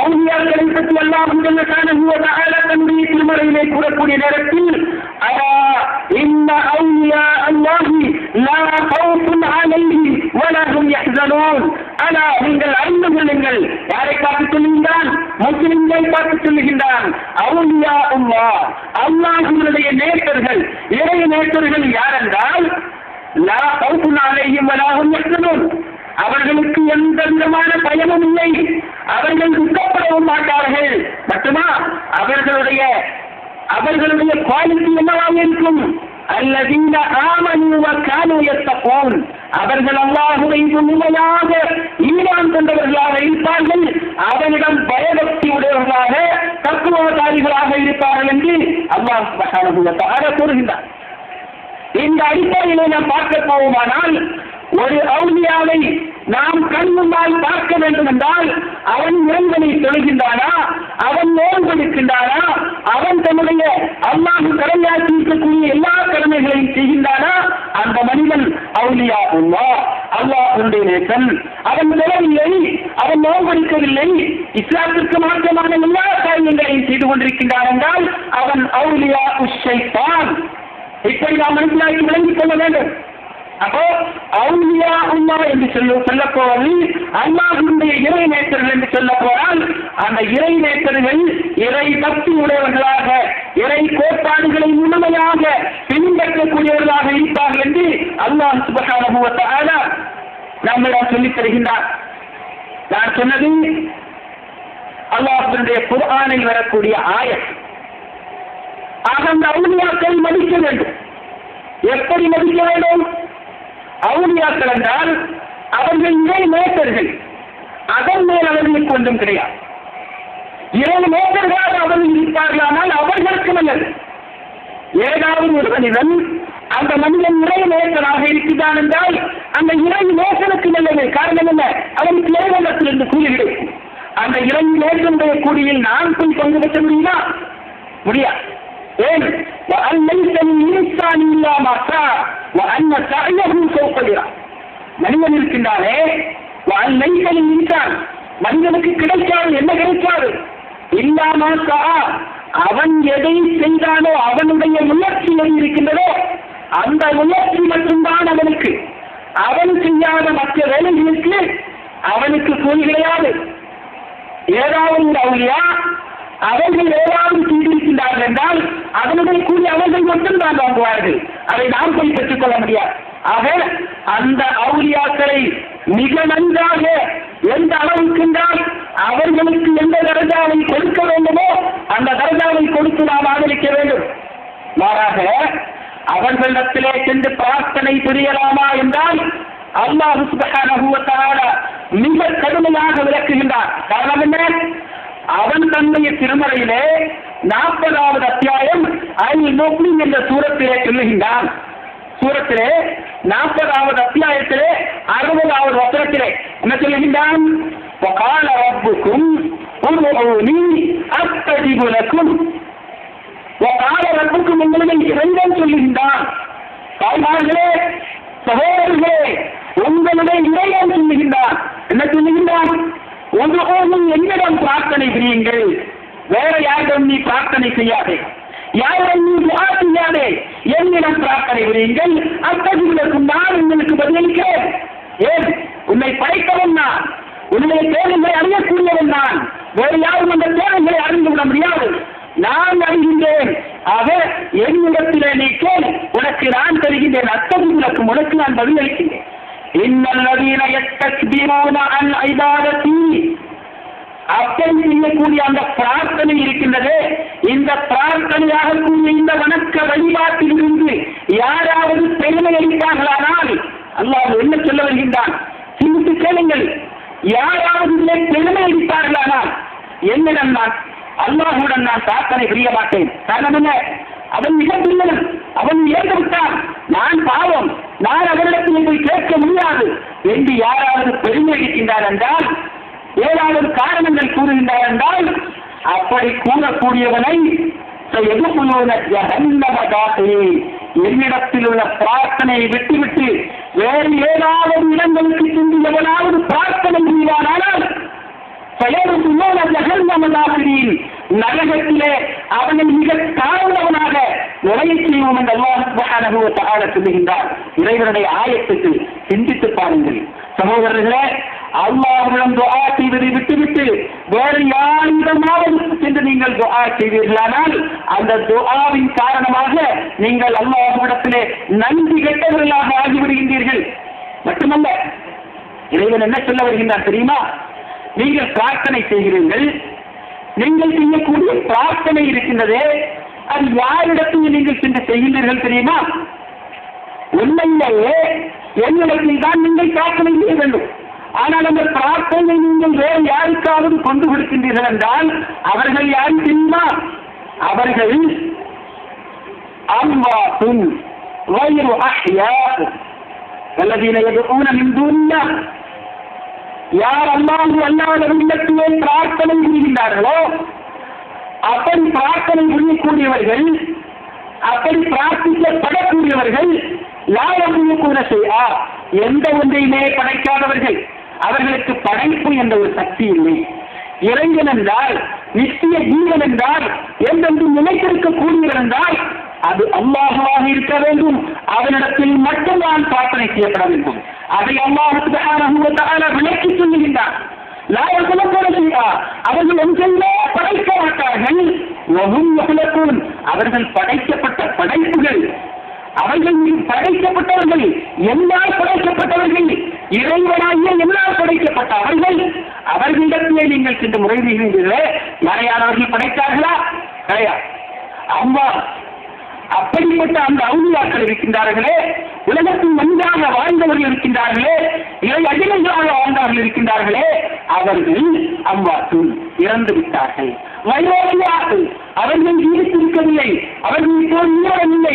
அவுலியாக்களை பற்றி அல்லாஹ் தன்னுடைய திருமறையிலே கூறக்கூடிய நேரத்தில் அலா இன்ன அவுலியா அல்லாஹி லா கௌஃபுன் அலைஹிம் வலா ஹும் யஹ்ஸனூன் அலா நீங்கள் அறிந்து கொள்ளுங்கள் யாரை பார்த்து சொல்லுகின்றான் முஸ்லிம்களை பார்த்து சொல்லுகின்றான் அவுலியா அல்லாஹ் அல்லாஹ்வுடைய நேசர்கள் இறை நேசர்கள் யாரென்றால் லா கௌஃபுன் அலைஹிம் வலா ஹும் யஹ்ஸனூன் அவர்களுக்கு எந்த விதமான பயமும் இல்லை அவர்கள் துக்கப்படவும் மாட்டார்கள் மட்டுமா அவர்களுடைய அவர்களுடைய குவாலிட்டி என்னவாக இருக்கும் அல்லதீன ஆமனு வக்கானு யத்தகூன் அவர்கள் அல்லாஹுவை உண்மையாக ஈமான் கொண்டவர்களாக இருப்பார்கள் அவனிடம் பயபக்தி உடையவர்களாக தத்துவதாரிகளாக இருப்பார்கள் என்று அல்லாஹ் சுப்ஹானஹு வ தஆலா கூறுகின்றார் இந்த அடிப்படையிலே நாம் பார்க்க போவோமானால் ஒரு அவுலியாவை நாம் கண் முன்னால் பார்க்க வேண்டும் என்றால் அவன் இறைவனை தொழுகின்றானா அவன் நோன்பெடுக்கின்றானா அவன் தன்னுடைய அல்லாஹு கடமையாக்கி இருக்கக்கூடிய எல்லா கடமைகளையும் செய்கின்றானா அந்த மனிதன் அவுலியா உல்லா அல்லாஹுடைய நேசன் அவன் தொழவில்லை அவன் நோன்பெடுக்கவில்லை இஸ்லாத்திற்கு மாற்றமான எல்லா காரியங்களையும் செய்து கொண்டிருக்கின்றான் என்றால் அவன் அவுலியா உஷைத்தான் இப்படி நாம் மனசிலாக்கி விளங்கிக் கொள்ள வேண்டும் அப்போ அவுலியா உல்லா என்று சொல்ல சொல்ல போவது அல்லாஹுடைய இறை நேற்றர்கள் என்று சொல்ல போனால் அந்த இறை நேற்றர்கள் இறை பக்தி உடையவர்களாக இறை கோட்பாடுகளை முழுமையாக பின்பற்றக்கூடியவர்களாக இருப்பார்கள் என்று அல்லாஹ் சுபகான நம்மிடம் சொல்லித் தருகின்றார் நான் சொன்னது அல்லாஹினுடைய குர்ஆனில் வரக்கூடிய ஆயத் ஆக அந்த அவுலியாக்களை மதிக்க வேண்டும் எப்படி மதிக்க வேண்டும் அவுலியாக்கள் என்றால் அவர்கள் இறை நேசர்கள் அதன் மேல் அவர்களுக்கு ஒன்றும் கிடையாது இறை நேசர்களாக அவர்கள் இருப்பார்களானால் அவர்களுக்கு நல்லது ஏதாவது ஒரு மனிதன் அந்த மனிதன் இறை நேசனாக இருக்கிறான் என்றால் அந்த இறை நேசனுக்கு நல்லது காரணம் என்ன அவனுக்கு இறைவனத்திலிருந்து கூலி கிடைக்கும் அந்த இறை நேசனுடைய கூலியில் நான் போய் பங்கு பெற்ற முடியுமா முடியாது ஏன் وأن ليس للإنسان إلا ما سعى وأن سعيه سوف يرى மனிதன் இருக்கின்றானே وأن ليس للإنسان மனிதனுக்கு கிடைக்காது என்ன கிடைக்காது இல்லாம அவன் எதை செய்தானோ அவனுடைய முயற்சி எது இருக்கின்றதோ அந்த முயற்சி மட்டும்தான் அவனுக்கு அவன் செய்யாத மற்ற வேலைகளுக்கு அவனுக்கு கூலி கிடையாது ஏதாவது ஒரு அவுலியா அவர்கள் ஏதாவது செய்திருக்கின்றார்கள் என்றால் அதனுடைய கூலி அவர்கள் மட்டும்தான் வாங்குவார்கள் அதை நாம் போய் பெற்றுக் கொள்ள முடியாது ஆக அந்த அவுலியாக்களை மிக நன்றாக எந்த அளவுக்கு என்றால் அவர்களுக்கு எந்த தரஜாவை கொடுக்க வேண்டுமோ அந்த தரஜாவை கொடுத்து நாம் ஆதரிக்க வேண்டும் மாறாக அவர்களிடத்திலே சென்று பிரார்த்தனை புரியலாமா என்றால் அல்லாஹு சுப்ஹானஹு வ தஆலா மிக கடுமையாக விளக்குகின்றார் காரணம் என்ன அவன் தன்னுடைய திருமறையிலே நாற்பதாவது அத்தியாயம் அல் முக்மின் என்ற சூரத்திலே சொல்லுகின்றான் சூரத்திலே நாற்பதாவது அத்தியாயத்திலே அறுபதாவது வசனத்திலே என்ன சொல்லுகின்றான் وقال ربكم ادعوني استجب لكم وقال ربكم உங்களை இறைவன் சொல்லுகின்றான் தாய்மார்களே சகோதரர்களே உங்களுடைய இறைவன் சொல்லுகின்றான் என்ன சொல்லுகின்றான் ஒன்றுகோதும் என்னிடம் பிரார்த்தனை செய்யுங்கள் வேற யாரிடம் நீ பிரார்த்தனை செய்யாதே யாரிடம் நீ துவா செய்யாதே என்னிடம் பிரார்த்தனை செய்யுங்கள் அத்தகைய நான் உங்களுக்கு பதிலளிக்கிறேன் ஏன் உன்னை படைத்தவன் நான் உன்னுடைய தேவைகளை அறியக்கூடியவன் நான் வேறு யாரும் அந்த தேவைகளை அறிந்து விட முடியாது நான் அறிகின்றேன் ஆக என்னிடத்திலே நீ கேள் உனக்கு நான் தருகின்றேன் அத்தகைய உனக்கு நான் பதிலளிக்கின்றேன் إن الذين يستكبرون عن عبادتي அப்படி செய்யக்கூடிய அந்த பிரார்த்தனை இருக்கின்றது இந்த பிரார்த்தனையாக கூடிய இந்த வணக்க வழிபாட்டில் இருந்து யாராவது பெருமை அளித்தார்களானால் அல்லாஹ் என்ன சொல்ல வருகின்றான் சிந்தித்து கேளுங்கள் யாராவது இதிலே பெருமை அளித்தார்களானால் என்னிடம் நான் அல்லாஹுடன் நான் பிரார்த்தனை புரிய மாட்டேன் காரணம் என்ன அவன் மிக பிரியவன் அவன் இறந்து விட்டான் நான் பாவம் நான் அவரிடத்தில் போய் கேட்க முடியாது என்று யாராவது பெருமை அளிக்கின்றார் என்றால் ஏதாவது காரணங்கள் கூறுகின்றார் என்றால் அப்படி கூறக்கூடியவனை என்னிடத்தில் உள்ள பிரார்த்தனையை விட்டுவிட்டு வேறு ஏதாவது இடங்களுக்கு சென்று எவனாவது பிரார்த்தனை செய்வானால் பெயர் கொலையை செய்வோம் என்று அல்லாஹ் சுப்ஹானஹு வ தஆலா சொல்லுகின்றார் இறைவனுடைய ஆயத்துக்கு சிந்தித்து பாருங்கள் சகோதரர்களே அல்லாஹ்விடம் துஆ செய்வதை விட்டுவிட்டு வேறு யாரிடமாவது சென்று நீங்கள் துஆ செய்வீர்களானால் அந்த துஆவின் காரணமாக நீங்கள் அல்லாஹ்விடத்திலே நன்றி கெட்டவர்களாக ஆகிவிடுகின்றீர்கள் மட்டுமல்ல இறைவன் என்ன சொல்ல வருகின்றார் தெரியுமா நீங்கள் பிரார்த்தனை செய்கிறீர்கள் நீங்கள் செய்யக்கூடிய பிரார்த்தனை இருக்கின்றதே அது யாரிடத்தில் நீங்கள் சென்று செய்கின்றீர்கள் தெரியுமா உண்மையிலேயே என்னிடத்தில் தான் நீங்கள் பிரார்த்தனை செய்ய வேண்டும் ஆனால் அந்த பிரார்த்தனை நீங்கள் வேறு யாருக்காவது கொண்டு கொடுக்கின்றீர்கள் என்றால் அவர்கள் யாரும் தெரியுமா அவர்கள் அம்வாத்தும் غير أحياء والذين يدعون من دون الله யார் அல்லாஹு அல்லாதவர்களிடத்திலே பிரார்த்தனை புரிகின்றார்களோ அப்படி பிரார்த்தனை புரியக்கூடியவர்கள் அப்படி பிரார்த்திக்கப்படக்கூடியவர்கள் லாபம் கூட செய்யா எந்த ஒன்றையுமே படைக்காதவர்கள் அவர்களுக்கு படைப்பு என்ற ஒரு சக்தி இல்லை இறைவன் என்றால் நித்திய ஜீவன் என்றால் எந்தெந்து நிலைத்திருக்கக்கூடியவர் என்றால் அது அல்லாஹுவாக இருக்க வேண்டும் அவனிடத்தில் மட்டும்தான் பிரார்த்தனை செய்யப்பட வேண்டும் அதை அல்லாஹுக்கு விளக்கி சொல்லுகின்றார் அவர்கள் ஒன்றையே படைக்க மாட்டார்கள் அவர்கள் படைக்கப்பட்ட படைப்புகள் அவர்கள் படைக்கப்பட்டவர்கள் என்னால் படைக்கப்பட்டவர்கள் இறைவனாகிய என்னால் படைக்கப்பட்ட அவர்கள் அவர்களிடத்திலே நீங்கள் சென்று முறையிடுகிறீர்களே யாரையானவர்கள் படைத்தார்களா கிடையாது அம்மா அப்படிப்பட்ட அந்த அவுளியாக்கள் இருக்கின்றார்களே உலகத்தில் நன்றாக வாழ்ந்தவர்கள் இருக்கின்றார்களே இறை அடிமைகளாக வாழ்ந்தவர்கள் இருக்கின்றார்களே அவர்கள் அம்மாத்தும் இறந்து விட்டார்கள் வயோதியார்கள் அவர்கள் ஜீவித்திருக்கவில்லை அவர்கள் இப்போ உயிரவில்லை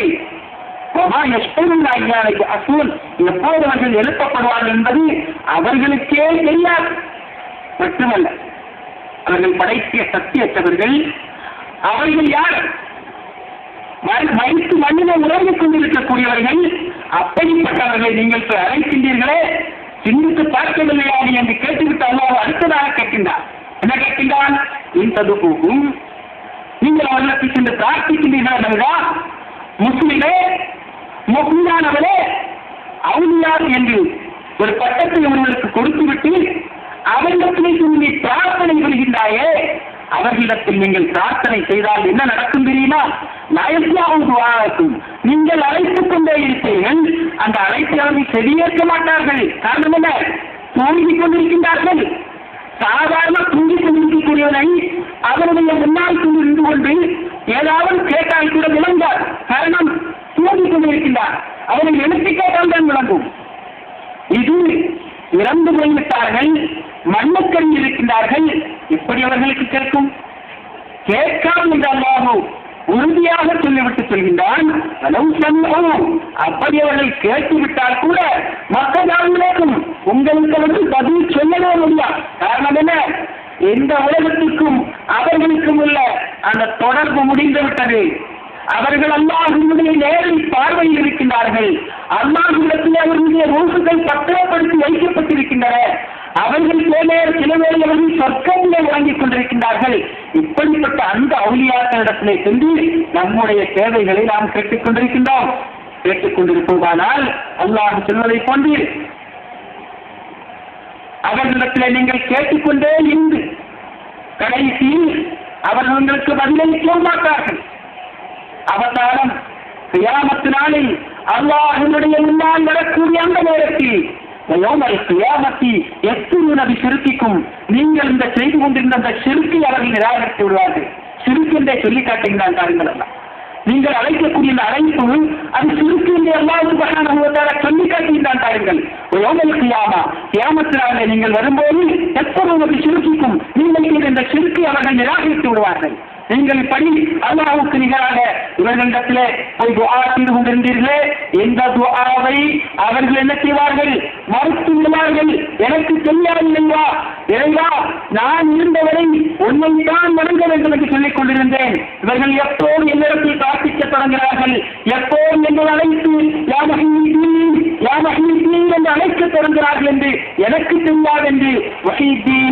அசூல் எப்போது அவர்கள் எழுப்பப்படுவார்கள் என்பது அவர்களுக்கே தெரியாது மட்டுமல்ல அவர்கள் படைத்திய சத்தியற்றவர்கள் அவர்கள் யார் மறித்து மண்ணிலே உறங்கிக் கொண்டிருக்கக்கூடியவர்கள் அப்படிப்பட்டவர்களை நீங்கள் அழைக்கின்றீர்களே சிந்தித்து பார்க்கவில்லையா என்று கேட்டுவிட்டு அல்லாஹ் அடுத்ததாக கேட்கின்றார் என்ன கேட்கின்றான் இந்த போகும் நீங்கள் அவர்களுக்கு சென்று பிரார்த்திக்கின்றீர்கள் என்றால் முஸ்லிமே முஸ்லிமானவரே அவுலியார் என்று ஒரு பட்டத்தை அவர்களுக்கு கொடுத்துவிட்டு அவர்களிடத்திலே சொல்லி பிரார்த்தனை புரிகின்றாயே அவர்களிடத்தில் நீங்கள் பிரார்த்தனை செய்தால் என்ன நடக்கும் தெரியுமா நயசியாவும் நீங்கள் அழைத்துக் கொண்டே இருப்பீர்கள் அந்த அழைப்பை அவர்கள் செவியேற்க மாட்டார்கள் காரணம் என்ன தூங்கிக் கொண்டிருக்கின்றார்கள் சாதாரண தூங்கிக் கொண்டிருக்கக்கூடியவனை அவருடைய முன்னால் இருந்து கொண்டு ஏதாவது கேட்டால் கூட விளங்கார் காரணம் தூங்கிக் கொண்டிருக்கின்றார் அவரை எழுப்பி கேட்டால் தான் விளங்கும் இது இறந்து போய்விட்டார்கள் மண்ணுக்கடி இருக்கின்றார்கள் எப்படி அவர்களுக்கு கேட்கும் கேட்காம் என்று அல்லாஹோ உறுதியாக சொல்லிவிட்டு சொல்கின்றான் அப்படி அவர்கள் கேட்டுவிட்டால் கூட மக்களுக்கும் உங்களுக்கு வந்து பதில் சொல்லவே முடியாது காரணம் என்ன எந்த உலகத்துக்கும் அவர்களுக்கும் உள்ள அந்த தொடர்பு முடிந்து விட்டது அவர்கள் அல்லாஹுடைய நேரில் பார்வையில் இருக்கின்றார்கள் அல்லாஹுடத்தில் அவர்களுடைய ரூசுகள் பத்திரப்படுத்தி வைக்கப்பட்டிருக்கின்றன அவர்கள் மேலே சில வேளை அவர்கள் சொர்க்கத்திலே வாங்கிக் கொண்டிருக்கின்றார்கள் இப்படிப்பட்ட அந்த அவுளியாக்களிடத்திலே சென்று நம்முடைய தேவைகளை நாம் கேட்டுக் கொண்டிருக்கின்றோம் கேட்டுக் கொண்டிருப்பதானால் அல்லாஹ் சொல்வதை போன்று அவர்களிடத்திலே நீங்கள் கேட்டுக்கொண்டே இருந்து கடைசியில் அவர்கள் உங்களுக்கு பதிலளிக்க மாட்டார்கள் அவதாரம் கியாமத்து நாளில் அல்லாஹினுடைய முன்னால் வரக்கூடிய அந்த நேரத்தில் யோமல் கியாமத்தி எத்தனை நபி சிறுக்கிக்கும் நீங்கள் இந்த செய்து கொண்டிருந்த அந்த சிறுக்கை அவர்கள் நிராகரித்து விடுவார்கள் சிறுக்கு என்றே சொல்லி காட்டுகிறான் பாருங்கள் எல்லாம் நீங்கள் அழைக்கக்கூடிய இந்த அழைப்பு அது சிறுக்கு என்று எல்லாருக்கும் சொல்லி காட்டுகின்றான் பாருங்கள் யோமல் கியாமா கியாமத்தினாலே நீங்கள் வரும்போது எப்போது நபி சிறுக்கிக்கும் நீங்கள் செய்த இந்த சிறுக்கை அவர்கள் நிராகரித்து விடுவார்கள் நீங்கள் படி அல்லாவுக்கு நிகராக இவர்களிடத்திலே போய் துஆ செய்து கொண்டிருந்தீர்களே இந்த துஆவை அவர்கள் என்ன செய்வார்கள் மறுத்து விடுவார்கள் எனக்கு தெரியாதில்லையா இறைவா நான் இருந்தவரை உன்னை தான் வணங்க வேண்டும் என்று சொல்லிக் கொண்டிருந்தேன் இவர்கள் எப்போது என்னிடத்தில் பிரார்த்திக்க தொடங்குகிறார்கள் எப்போது என்னை அழைத்து யாமஹீதீன் யாமஹீதீன் என்று அழைக்க தொடங்குகிறார்கள் என்று எனக்கு தெரியாது என்று வஹீதீன்